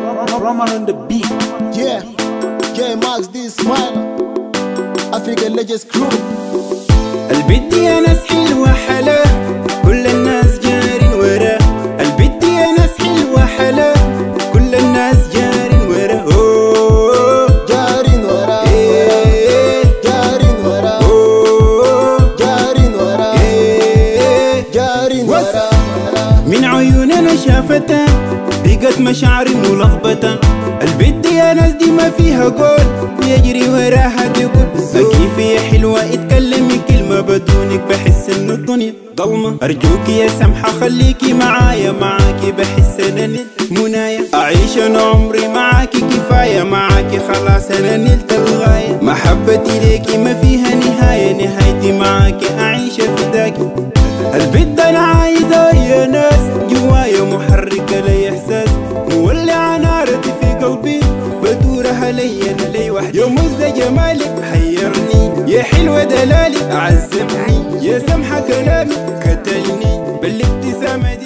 Roman on the beat. Yeah, yeah, Max, this smile. African Legends Crew. البت يا ناس حلوة حلا كل الناس جارين ورا البت يا ناس حلوة حلا كل الناس جارين ورا أوه، جارين ورا إيه، جارين ورا أوه، جارين ورا إيه. جارين وس. ورا من عيوننا شافتها بقت مشاعري ملخبطة البت يا ناس دي ما فيها قول يجري وراها تقول كيف يا حلوة اتكلمي كلمة بدونك بحس انه الدنيا ضلمة ارجوك يا سمحة خليكي معايا معاكي بحس انا نلت منايا اعيش انا عمري معاكي كفاية معاكي خلاص انا نلت الغاية محبتي ليكي ما فيها نهاية نهايتي معاكي اعيش فداكي البت انا عايزة يا ناس جوايا محركة لي احساس مولعة نارتي في قلبي بدورها لي انا لي وحدي يا مزة جمالك حيرني يا حلوة دلالك عذبني يا سمحة كلامك قتلني بالابتسامة